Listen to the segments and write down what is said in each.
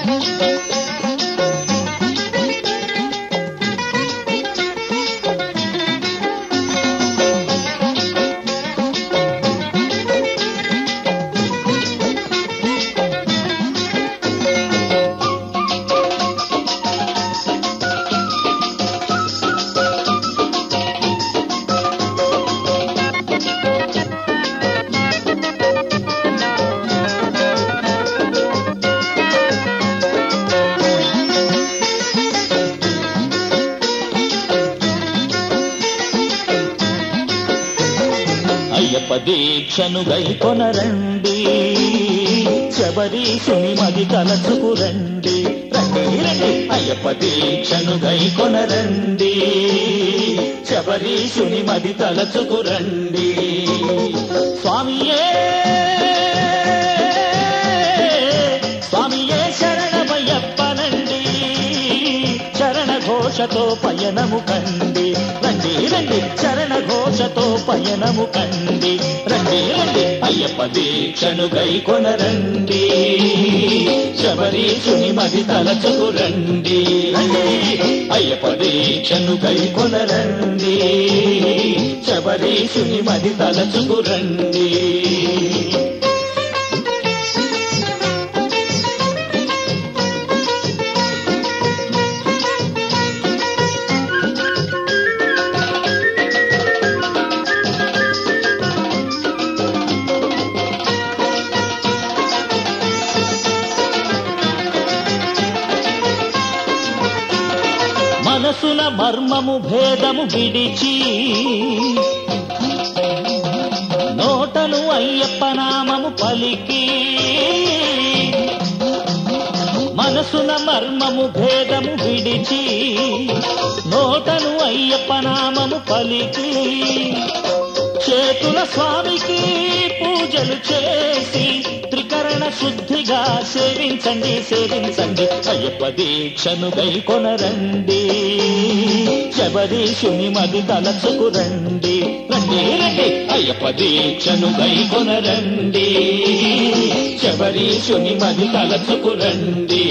అయ్యప్ప దీక్షను గైకొనరండి శబరీషుని మది తలచుకురండి రండి రండి అయ్యప్ప దీక్షను గైకొనరండి శబరీషుని మది తలచుకురండి స్వామియే స్వామియే శరణమయ్యప్పనండి చరణ ఘోషతో పయనము కండి రండి రండి చరణ ఘోషతో పయనము కండి రండి రండి అయ్యప్ప దీక్షను గైకొనరండి శబరీషుని మది తలచుకు రండి రండి అయ్యప్ప దీక్షను గైకొనరండి శబరీషుని మది తలచుకు రండి మనసున మర్మము భేదము విడిచి నోటను అయ్యప్ప నామము పలికి మనసున మర్మము భేదము విడిచి నోటను అయ్యప్ప నామము పలికి చేతుల స్వామికి పూజలు చేసి త్రికరణ శుద్ధిగా సేవించండి సేవించండి అయ్యప్ప దీక్షను గైకొనరండి శబరీషుని మది తలచుకురండి రండి రండి అయ్యప్ప దీక్షను గైకొనరండి శబరీషుని మది తలచుకురండి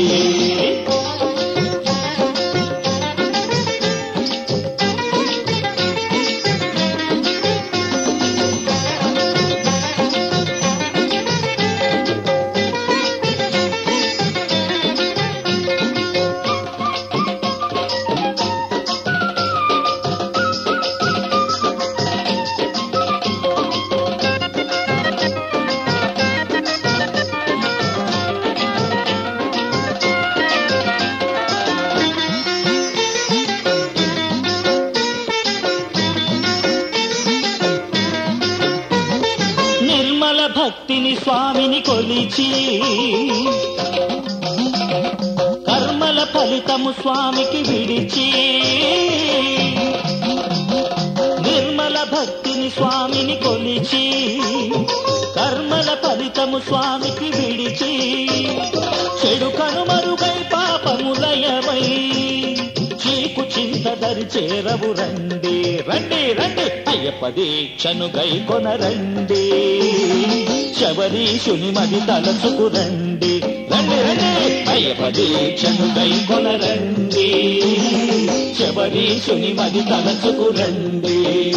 నిర్మల భక్తిని స్వామిని కొలిచి కర్మల ఫలితము స్వామికి విడిచి నిర్మల భక్తిని స్వామిని కొలిచి కర్మల ఫలితము స్వామికి విడిచి చెడు కనుమరుగై పాపములయమై చీకు చింతదరి చేరవు రండి రండి రండి అయ్యప్ప దీక్షను గైకొనరండి శబరీషుని మది తలచుకు రండి రండి రండి అయ్యప్ప దీక్షను గైకొనరండి శబరీషుని మది తలచుకు రండి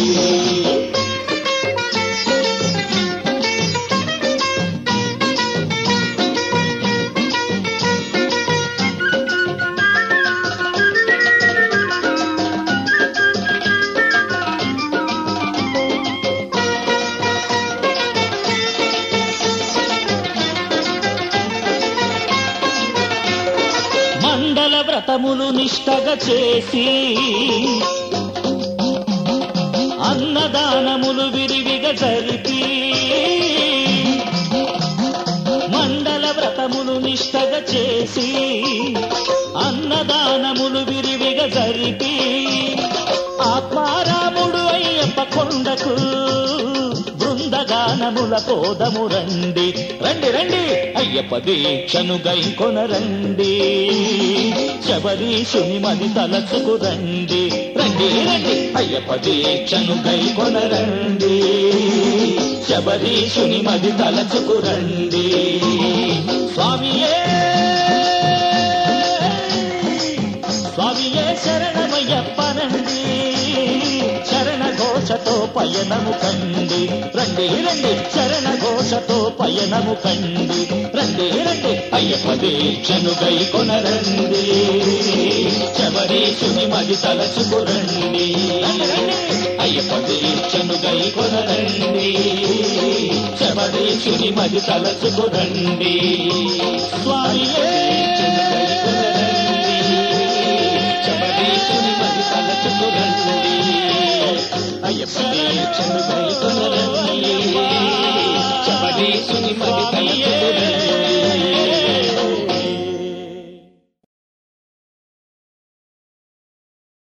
మండల వ్రతములు నిష్టగా చేసి అన్నదానములు విరివిగా జరిపి మండల వ్రతములు నిష్టగా చేసి అన్నదానములు విరివిగా జరిపి ఆత్మారాముడు అయ్యప్ప కొండకు బృందగానముల కోదము రండి రండి రండి అయ్యప్ప దీక్షను గైకొనరండి శబరీషుని మది తలచుకు రండి రండి రండి అయ్యప్ప దీక్షను గైకొనరండి శబరీషుని మది తలచుకు రండి స్వామియే శరణమయ్యప్పనండి శరణ ఘోషతో పయనము కండి రండి రండి శరణ ఘోషతో పయనము కండి రండి రండి అయ్యప్ప దీక్షను గై కొనరండి శబరీషుని మది తలచుకురండి అయ్యప్ప దీక్షను గై కొనరండి శబరీషుని మది తలచుకురండి స్వామియే శబరీషుని మది తలచుకురండి అయ్యప్ప దీక్షను గై కొనరండి శబరీషుని మది తలచుకురండి